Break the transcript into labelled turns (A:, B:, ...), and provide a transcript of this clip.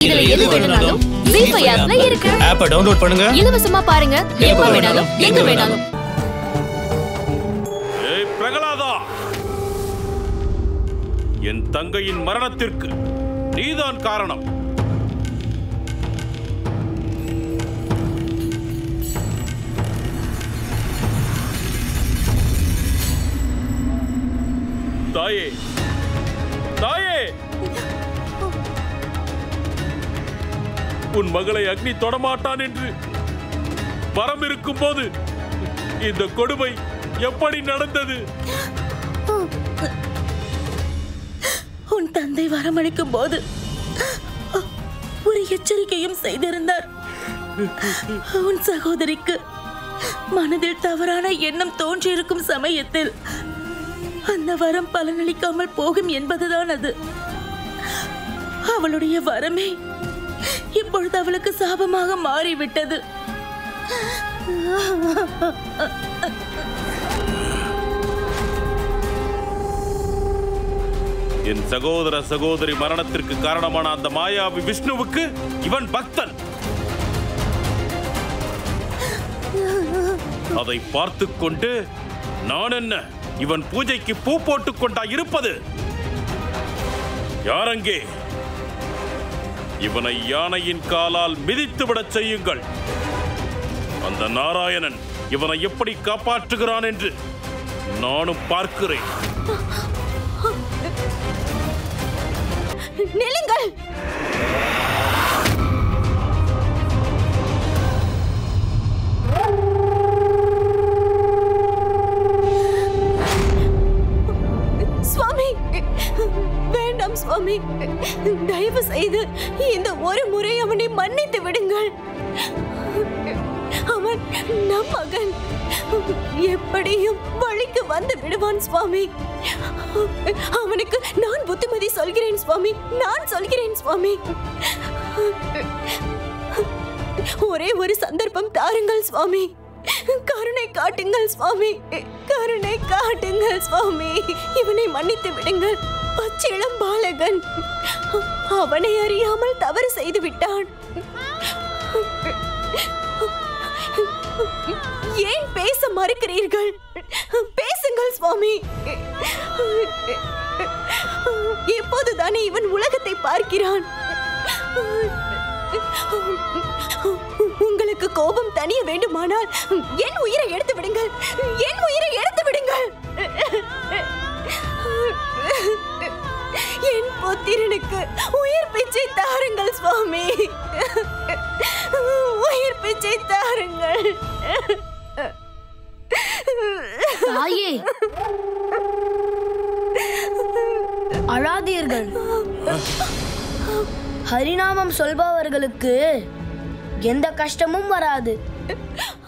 A: இதுல எது வேணும்னாலும் ஜீபே ஆப்ல இருக்கு
B: ஆப்பை டவுன்லோட் பண்ணுங்க
A: இலவசமா பாருங்க எப்ப வேணாலும் எங்க வேணாலும்
C: ஏய் பிரகலாதா என் தங்கையின் மரணத்திற்கு நீதான் காரணம் தாயே தாயே உன் மகளை அக்னி தொடமாட்டான் என்று வரம் இருக்கும் போது இந்த கொடுமை எப்படி நடந்தது
D: உன் தந்தை வரமளிக்கும் போது ஒரு எச்சரிக்கையும் செய்திருந்தார் உன் சகோதரிக்கு மனதில் தவறான எண்ணம் தோன்றியிருக்கும் சமயத்தில் அந்த வரம் பலனளிக்காமல் போகும் என்பதுதான் அது அவளுடைய வரமே இப்பொழுது அவளுக்கு சாபமாக மாறிவிட்டது
C: என் சகோதர சகோதரி மரணத்திற்கு காரணமான அந்த மாயாவி விஷ்ணுவுக்கு இவன் பக்தன் அதை பார்த்து கொண்டு நான் என்ன இவன் பூஜைக்கு பூ போட்டுக் கொண்டா இருப்பது யாரங்கே இவனை யானையின் காலால் மிதித்து விடச் செய்யுங்கள் அந்த நாராயணன் இவனை எப்படி காப்பாற்றுகிறான் என்று நானும் பார்க்கிறேன்
D: நில்லுங்கள் சுவாமி வேண்டாம் சுவாமி தயவு செய்து இந்த ஒரு முறை அவனை மன்னித்து விடுங்கள் அவன் நம் மகன் எப்படியும் வழிக்கு வந்து விடுவான் சுவாமி அவனுக்கு நான் புத்திமதி சொல்கிறேன் சுவாமி நான் சொல்கிறேன் சுவாமி ஒரே ஒரு சந்தர்ப்பம் தாருங்கள் சுவாமி கருணை காட்டுங்கள் சுவாமி கருணை காட்டுங்கள் சுவாமி இவனை மன்னித்து விடுங்கள் பச்சிளம் பாலகன் அவனை அறியாமல் தவறு செய்து விட்டான் ஏன் பேச மறுக்கிறீர்கள் பேசுங்கள் சுவாமி எப்போதுதானே இவன் உலகத்தை பார்க்கிறான் உங்களுக்கு கோபம் தணிய வேண்டுமானால் என் உயிரை எடுத்து விடுங்கள் என் உயிரை எடுத்து விடுங்கள் என் புத்திரனுக்கு உயிர் பிச்சை தாருங்கள் சுவாமி உயிர் பிச்சை தாருங்கள்
E: தாயே அழாதீர்கள் ஹரிநாமம் சொல்பவர்களுக்கு எந்த கஷ்டமும் வராது